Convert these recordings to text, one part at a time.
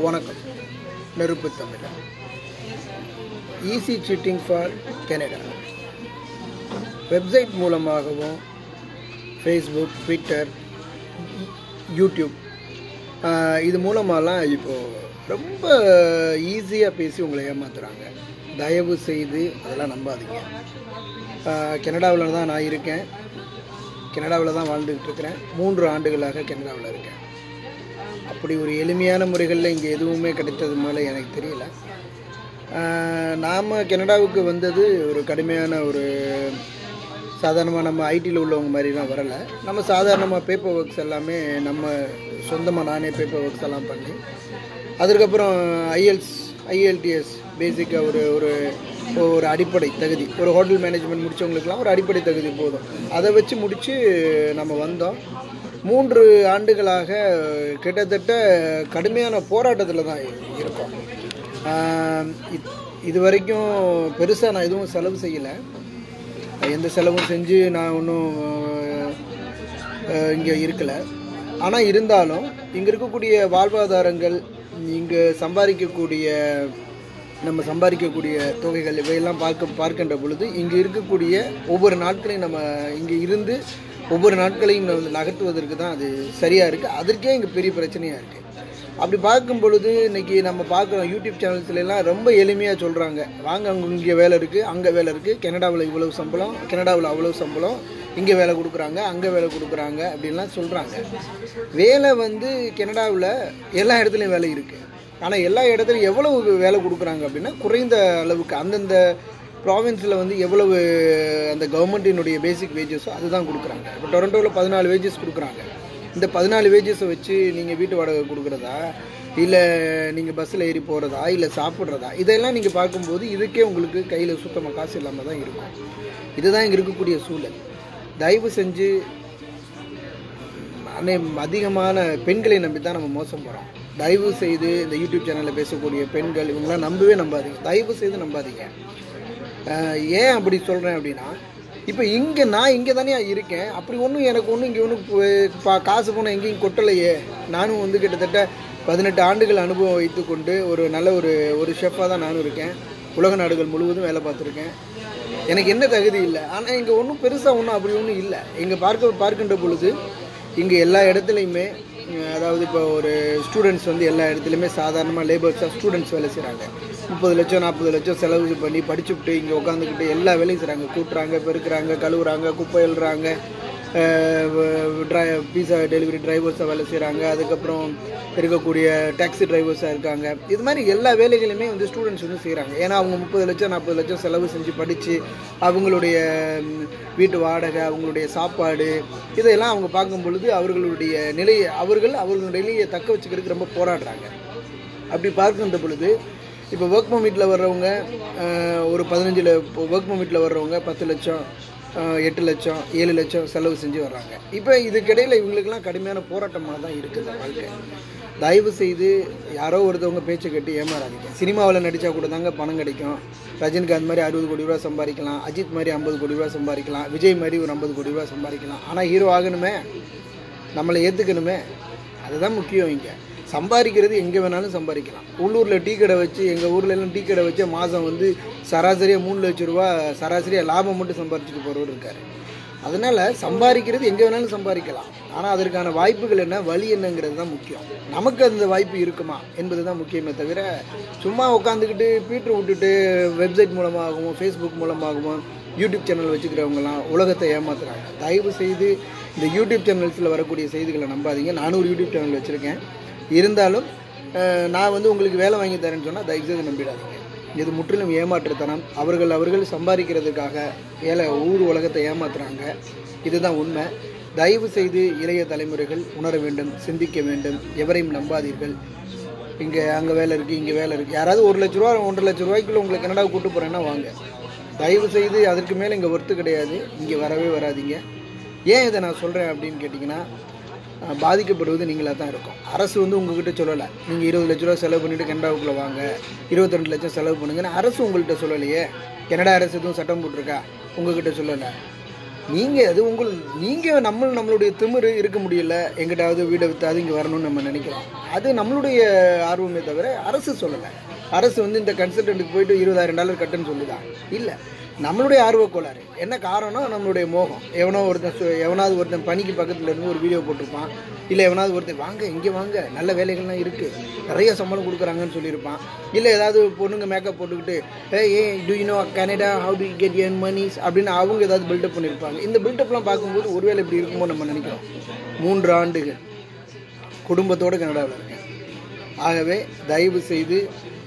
வணக்கம் நெருப்பு தமிழர் easy seating for Canada website மூலமாகவும் ஃபேஸ்புக் ட்விட்டர் யூடியூப் ஆஹ், இது மூலமாலாம் இப்போது ரொம்ப ஈஸியாக பேசி உங்களை ஏமாத்துறாங்க தயவு செய்து அதெல்லாம் நம்பாதீங்க கனடாவில் தான் நான் இருக்கேன் கனடாவில் தான் வாழ்ந்துக்கிட்டு இருக்கிறேன் மூன்று ஆண்டுகளாக கனடாவில் இருக்கேன் அப்படி ஒரு எளிமையான முறைகளில் இங்கே எதுவுமே கிடைத்தது மேலே எனக்கு தெரியல நாம் கனடாவுக்கு வந்தது ஒரு கடுமையான ஒரு சாதாரணமாக நம்ம ஐடியில் உள்ளவங்க மாதிரிலாம் வரலை நம்ம சாதாரணமாக பேப்பர் ஒர்க்ஸ் எல்லாமே நம்ம சொந்தமாக நானே பேப்பர் ஒர்க்ஸ் எல்லாம் பண்ணி அதுக்கப்புறம் ஐஎல்ஸ் ஐஎல்டிஎஸ் பேசிக்காக ஒரு ஒரு ஒரு அடிப்படை தகுதி ஒரு ஹோட்டல் மேனேஜ்மெண்ட் முடித்தவங்களுக்குலாம் ஒரு அடிப்படை தகுதி போதும் அதை வச்சு முடித்து நம்ம வந்தோம் மூன்று ஆண்டுகளாக கிட்டத்தட்ட கடுமையான போராட்டத்தில் தான் இருக்கோம் ஆஹ் இத்- இது வரைக்கும் பெருசாக நான் எதுவும் செலவு செய்யலை எந்த செலவும் செஞ்சு நான் ஒன்றும் இங்கே இருக்கலை ஆனால் இருந்தாலும் இங்கே இருக்கக்கூடிய வாழ்வாதாரங்கள் இங்கே சம்பாதிக்கக்கூடிய நம்ம சம்பாதிக்கக்கூடிய தொகைகள் இவையெல்லாம் பார்க்க பார்க்கின்ற பொழுது இங்கே இருக்கக்கூடிய ஒவ்வொரு நாட்களையும் நம்ம இங்கே இருந்து ஒவ்வொரு நாட்களையும் நம்ம நகர்த்துவதற்கு தான் அது சரியாக இருக்குது அதற்கே இங்கே பெரிய பிரச்சனையாக இருக்குது அப்படி பார்க்கும் பொழுது இன்னைக்கு நம்ம பார்க்குறோம் யூடியூப் சேனல்ஸ்ல எல்லாம் ரொம்ப எளிமையாக சொல்கிறாங்க வாங்க அங்கே இங்கே வேலை இருக்குது அங்கே வேலை இருக்குது கனடாவில் இவ்வளவு சம்பளம் கனடாவில் அவ்வளவு சம்பளம் இங்கே வேலை கொடுக்குறாங்க அங்கே வேலை கொடுக்குறாங்க அப்படின்லாம் சொல்கிறாங்க வேலை வந்து கனடாவில் எல்லா இடத்துலையும் வேலை இருக்குது ஆனால் எல்லா இடத்துலையும் எவ்வளவு வேலை கொடுக்குறாங்க அப்படின்னா குறைந்த அளவுக்கு அந்தந்த ப்ராவின்ஸில் வந்து எவ்வளவு அந்த கவர்மெண்ட்டினுடைய பேசிக் வேஜஸோ அதுதான் கொடுக்குறாங்க இப்போ டொரண்டோவில் பதினாலு வேஜஸ் கொடுக்குறாங்க இந்த பதினாலு வேஜஸை வச்சு நீங்கள் வீட்டு வாடகை கொடுக்குறதா இல்லை நீங்கள் பஸ்ஸில் ஏறி போகிறதா இல்லை சாப்பிட்றதா இதெல்லாம் நீங்கள் பார்க்கும்போது இதுக்கே உங்களுக்கு கையில் சுத்தமாக காசு இல்லாமல் தான் இருக்கும் இதுதான் இங்கே இருக்கக்கூடிய சூழல் தயவு செஞ்சு அனை அதிகமான பெண்களை நம்பி தான் நம்ம மோசம் போகிறோம் தயவு செய்து இந்த யூடியூப் சேனலில் பேசக்கூடிய பெண்கள் இவங்களாம் நம்பவே நம்பாதீங்க தயவு செய்து நம்பாதீங்க அஹ் ஏன் அப்படி சொல்கிறேன் அப்படின்னா இப்போ இங்கே நான் இங்கே தானே இருக்கேன் அப்படி ஒன்றும் எனக்கு ஒன்றும் இங்கே ஒன்றும் காசு போனால் எங்கேயும் கொட்டலையே நானும் வந்து கிட்டத்தட்ட பதினெட்டு ஆண்டுகள் அனுபவம் வைத்துக்கொண்டு ஒரு நல்ல ஒரு ஒரு ஷெஃபாக தான் நானும் இருக்கேன் உலக நாடுகள் முழுவதும் வேலை பார்த்துருக்கேன் எனக்கு என்ன தகுதி இல்லை ஆனால் இங்கே ஒன்றும் பெருசாக ஒன்றும் அப்படி ஒன்றும் இல்லை இங்கே பார்க்க பார்க்கின்ற பொழுது இங்கே எல்லா இடத்துலையுமே அஹ் அதாவது இப்போ ஒரு ஸ்டூடெண்ட்ஸ் வந்து எல்லா இடத்துலையுமே சாதாரணமாக லேபர்ஸாக ஸ்டூடெண்ட்ஸ் வேலை செய்கிறாங்க முப்பது லட்சம் நாற்பது லட்சம் செலவு பண்ணி படிச்சுவிட்டு இங்கே உட்காந்துக்கிட்டு எல்லா வேலையும் செய்கிறாங்க கூட்டுறாங்க பெருக்குறாங்க கழுவுறாங்க குப்பை எழுறாங்க ட்ரை பீஸா டெலிவரி டிரைவர்ஸாக வேலை செய்கிறாங்க அதுக்கப்புறம் இருக்கக்கூடிய டாக்ஸி டிரைவர்ஸாக இருக்காங்க இது மாதிரி எல்லா வேலைகளுமே வந்து ஸ்டூடெண்ட்ஸ் வந்து செய்கிறாங்க ஏன்னா அவங்க முப்பது லட்சம் நாற்பது லட்சம் செலவு செஞ்சு படித்து அவங்களுடைய ம், வீட்டு வாடகை அவங்களுடைய சாப்பாடு இதையெல்லாம் அவங்க பார்க்கும் பொழுது அவர்களுடைய நிலையை அவர்கள் அவர்களுடைய நிலையை தக்க வச்சுக்கிறதுக்கு ரொம்ப போராடுறாங்க அப்படி பார்க்கின்ற பொழுது இப்போ ஒர்க் பர்மிட்டில் வர்றவங்க அஹ், ஒரு பதினஞ்சில் ஒர்க் பர்மிட்டில் வர்றவங்க பத்து லட்சம் அஹ், எட்டு லட்சம் ஏழு லட்சம் செலவு செஞ்சு வர்றாங்க இப்போ இதுக்கிடையில் இவங்களுக்கெல்லாம் கடுமையான போராட்டமாக தான் இருக்குது வாழ்க்கை தயவு செய்து யாரோ ஒருத்தவங்க பேச்சை கேட்டு ஏமாறாதீங்க சினிமாவில் நடித்தா கூட தாங்க பணம் கிடைக்கும் ரஜினிகாந்த் மாதிரி அறுபது கோடி ரூபா சம்பாதிக்கலாம் அஜித் மாதிரி ஐம்பது கோடி ரூபா சம்பாதிக்கலாம் விஜய் மாதிரி ஒரு ஐம்பது கோடி ரூபா சம்பாதிக்கலாம் ஆனால் ஹீரோ ஆகணுமே நம்மளை ஏற்றுக்கணுமே அதுதான் முக்கியம் இங்கே சம்பாதிக்கிறது எங்கே வேணாலும் சம்பாதிக்கலாம் உள்ளூரில் டீ கடை வச்சு எங்கள் ஊர்ல எல்லாம் டீ கடை வச்சு மாதம் வந்து சராசரியாக மூணு லட்ச ரூபா சராசரியாக லாபம் மட்டும் சம்பாரிச்சுட்டு போகிறவர் இருக்கார் அதனால் சம்பாதிக்கிறது எங்கே வேணாலும் சம்பாதிக்கலாம் ஆனால் அதற்கான வாய்ப்புகள் என்ன வழி என்னங்கிறது தான் முக்கியம் நமக்கு அந்த வாய்ப்பு இருக்குமா என்பது தான் முக்கியமே தவிர சும்மா உட்காந்துக்கிட்டு பீட்ரு விட்டுட்டு வெப்சைட் மூலமாகவும் ஃபேஸ்புக் மூலமாகவும் யூடியூப் சேனல் வச்சுக்கிறவங்கலாம் உலகத்தை ஏமாத்துறாங்க தயவு செய்து இந்த யூடியூப் சேனல்ஸில் வரக்கூடிய செய்திகளை நம்பாதீங்க நானும் ஒரு யூடியூப் சேனல் வச்சுருக்கேன் இருந்தாலும் அஹ், நான் வந்து உங்களுக்கு வேலை வாங்கி தரேன்னு சொன்னால் தயவு செய்து நம்பிடாதீங்க இது முற்றிலும் ஏமாற்றுத்தனம் அவர்கள் அவர்கள் சம்பாதிக்கிறதுக்காக ஏழை ஊர் உலகத்தை ஏமாத்துறாங்க இதுதான் உண்மை தயவு செய்து இளைய தலைமுறைகள் உணர வேண்டும் சிந்திக்க வேண்டும் எவரையும் நம்பாதீர்கள் இங்கே அங்கே வேலை இருக்குது இங்கே வேலை இருக்குது யாராவது ஒரு லட்ச ரூபா ஒன்றரை லட்ச ரூபாய்க்குள்ள உங்களை கனடாவுக்கு கூட்டு போகிறேன்னா வாங்க தயவு செய்து அதற்கு மேலே இங்கே ஒர்த்து கிடையாது இங்கே வரவே வராதீங்க ஏன் இதை நான் சொல்கிறேன் அப்படின்னு கேட்டிங்கன்னா அஹ், பாதிக்கப்படுவது நீங்களாக தான் இருக்கும் அரசு வந்து உங்ககிட்ட சொல்லலை நீங்கள் இருபது லட்ச ரூபா செலவு பண்ணிவிட்டு கனடாவுக்குள்ளே வாங்க இருபத்தி லட்சம் செலவு பண்ணுங்கன்னு அரசு உங்கள்கிட்ட சொல்லலையே கனடா அரசு எதுவும் சட்டம் போட்டிருக்கா உங்ககிட்ட சொல்லலை நீங்கள் அது உங்கள் நீங்கள் நம்ம நம்மளுடைய திமிரு இருக்க முடியல எங்கிட்டாவது வீடை விற்றாது இங்கே வரணும்னு நம்ம நினைக்கிறோம் அது நம்மளுடைய ஆர்வமே தவிர அரசு சொல்லலை அரசு வந்து இந்த கன்சல்டன்ட்டுக்கு போயிட்டு இருபதாயிரம் டாலர் கட்டுன்னு சொல்லுதான் இல்லை நம்மளுடைய ஆர்வ கோளாறு என்ன காரணம் நம்மளுடைய மோகம் எவனோ ஒருத்தன் சு- எவனாவது ஒருத்தன் பணிக்கு பக்கத்தில் இருந்து ஒரு வீடியோ போட்டிருப்பான் இல்லை எவனாவது ஒருத்தன் வாங்க இங்கே வாங்க நல்ல வேலைகள்லாம் இருக்குது நிறைய சம்பளம் கொடுக்குறாங்கன்னு சொல்லியிருப்பான் இல்லை ஏதாவது பொண்ணுங்க மேக்கப் போட்டுக்கிட்டு uh uh do you know Canada how to get in monies அப்படின்னு அவங்க ஏதாவது பில்டப் பண்ணியிருப்பாங்க இந்த பில்டப்லாம் பார்க்கும்போது ஒருவேளை இப்படி இருக்குமோ நம்ம நினைக்கிறோம் மூன்று ஆண்டுகள் குடும்பத்தோடு கனடாவில் இருக்கேன் ஆகவே தயவு செய்து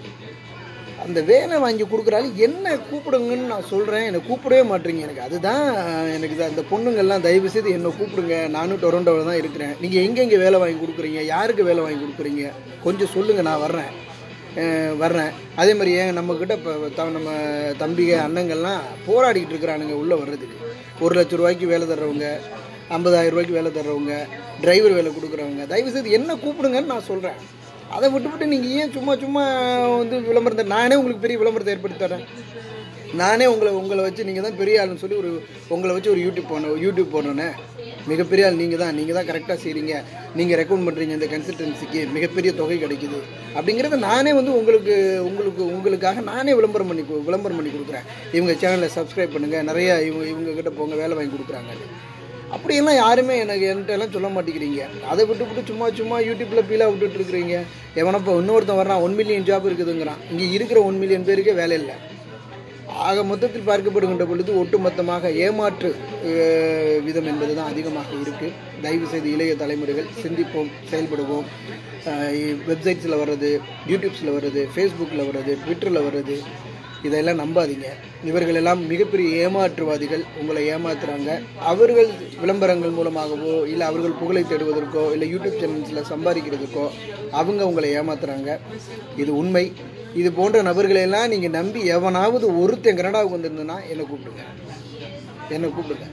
அந்த வேலை வாங்கி கொடுக்குறாரு என்ன கூப்பிடுங்கன்னு நான் சொல்கிறேன் என்னை கூப்பிடவே மாட்டீங்க எனக்கு அதுதான் எனக்கு இது அந்த பொண்ணுங்கள்லாம் தயவு செய்து என்னை கூப்பிடுங்க நானும் டொரண்டோவில் தான் இருக்கிறேன் நீங்கள் எங்கெங்கே வேலை வாங்கி கொடுக்குறீங்க யாருக்கு வேலை வாங்கி கொடுக்குறீங்க கொஞ்சம் சொல்லுங்கள் நான் வர்றேன் அஹ் வர்றேன் அதே மாதிரி ஏன் நம்மக்கிட்ட இப்போ நம்ம தம்பிக அண்ணங்கள்லாம் போராடிக்கிட்டு இருக்கிறானுங்க உள்ளே வர்றதுக்கு ஒரு லட்ச ரூபாய்க்கு வேலை தர்றவங்க ஐம்பதாயிரம் ரூபாய்க்கு வேலை தர்றவங்க டிரைவர் வேலை கொடுக்குறவங்க தயவு செய்து என்ன கூப்பிடுங்கன்னு நான் சொல்கிறேன் அதை விட்டுவிட்டு நீங்கள் ஏன் சும்மா சும்மா வந்து விளம்பரத்தை நானே உங்களுக்கு பெரிய விளம்பரத்தை ஏற்படுத்தி தரேன் நானே உங்களை உங்களை வச்சு நீங்கள் தான் பெரிய ஆளுன்னு சொல்லி ஒரு உங்களை வச்சு ஒரு யூடியூப் போன யூடியூப் போடுறேனே மிகப்பெரிய ஆள் நீங்கள் தான் நீங்கள் தான் கரெக்டாக செய்கிறீங்க நீங்கள் ரெக்கமெண்ட் பண்ணுறீங்க இந்த கன்சல்டன்சிக்கு மிகப்பெரிய தொகை கிடைக்குது அப்படிங்கிறத நானே வந்து உங்களுக்கு உங்களுக்கு உங்களுக்காக நானே விளம்பரம் பண்ணி கு- விளம்பரம் பண்ணி கொடுக்குறேன் இவங்க சேனலை சப்ஸ்கிரைப் பண்ணுங்கள் நிறைய இவங்க இவங்க கிட்ட போங்க வேலை வாங்கி கொடுக்குறாங்க அப்படியெல்லாம் யாருமே எனக்கு என்கிட்ட எல்லாம் சொல்ல மாட்டேங்கிறீங்க அதை விட்டு விட்டு சும்மா சும்மா யூடியூப்ல பீலாக விட்டுட்டு இருக்கிறீங்க எவனப்போ இன்னொருத்தன் வர்றான் ஒன் மில்லியன் ஜாப் இருக்குதுங்கிறான் இங்கே இருக்கிற ஒன் மில்லியன் பேருக்கே வேலை இல்லை ஆக மொத்தத்தில் பார்க்கப்படுகின்ற பொழுது ஒட்டுமொத்தமாக ஏமாற்று அஹ், விதம் என்பது தான் அதிகமாக இருக்குது தயவு செய்து இளைய தலைமுறைகள் சிந்திப்போம் செயல்படுவோம் வெப்சைட்ஸில் வர்றது யூடியூப்ஸில் வர்றது ஃபேஸ்புக்கில் வர்றது ட்விட்டரில் வர்றது இதெல்லாம் நம்பாதீங்க இவர்கள் எல்லாம் மிகப்பெரிய ஏமாற்றுவாதிகள் உங்களை ஏமாத்துறாங்க அவர்கள் விளம்பரங்கள் மூலமாகவோ இல்லை அவர்கள் புகழை தேடுவதற்கோ இல்லை யூடியூப் சேனல்ஸில் சம்பாதிக்கிறதுக்கோ அவங்க உங்களை ஏமாத்துறாங்க இது உண்மை இது போன்ற நபர்களை எல்லாம் நீங்கள் நம்பி எவனாவது ஒருத்தன் கனடாவுக்கு வந்திருந்ததுன்னா என்னை கூப்பிடுங்க என்னை கூப்பிடுங்க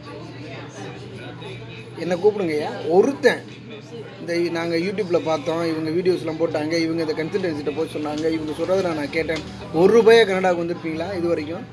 என்னை கூப்பிடுங்கய்யா ஒருத்தன் இந்த நாங்கள் யூடியூப்பில் பார்த்தோம் இவங்க வீடியோஸ்லாம் போட்டாங்க இவங்க இந்த கன்சல்டன்சிட்ட போய் சொன்னாங்க இவங்க சொல்கிறத நான் கேட்டேன் ஒரு ரூபாயா கனடாவுக்கு வந்திருப்பீங்களா இது வரைக்கும்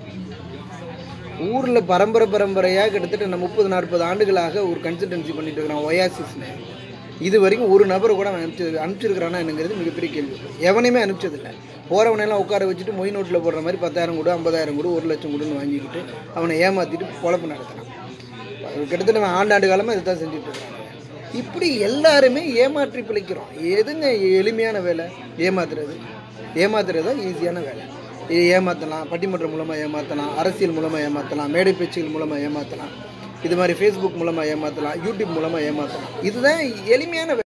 ஊரில் பரம்பரை பரம்பரையாக கிட்டத்தட்ட நான் முப்பது நாற்பது ஆண்டுகளாக ஒரு கன்சல்டன்சி பண்ணிட்டு இருக்கிறேன் ஒயாசிஸ்னு இது வரைக்கும் ஒரு நபரை கூட அவன் அனுப்பிச்சு அனுப்பிச்சிருக்கிறானா என்னங்கிறது மிகப்பெரிய கேள்வி எவனையுமே அனுப்பிச்சதில்லை போகிறவனெல்லாம் உட்கார வச்சுட்டு மொய் நோட்டில் போடுற மாதிரி பத்தாயிரம் கூட ஐம்பதாயிரம் கூட ஒரு லட்சம் கூடன்னு வாங்கிக்கிட்டு அவனை ஏமாற்றிட்டு பொழப்பு நடத்துறான் கிட்டத்தட்ட அவன் ஆண்டாண்டு காலமாக இதை தான் செஞ்சுட்டு இருக்காங்க இப்படி எல்லாருமே ஏமாற்றி பிழைக்கிறோம் எதுங்க எளிமையான வேலை ஏமாத்துறது ஏமாத்துறது தான் ஈஸியான வேலை இது ஏமாற்றலாம் பட்டிமன்றம் மூலமாக ஏமாற்றலாம் அரசியல் மூலமாக ஏமாற்றலாம் மேடை பேச்சுகள் மூலமாக ஏமாற்றலாம் இது மாதிரி ஃபேஸ்புக் மூலமாக ஏமாற்றலாம் யூடியூப் மூலமாக ஏமாற்றலாம் இதுதான் எளிமையான வேலை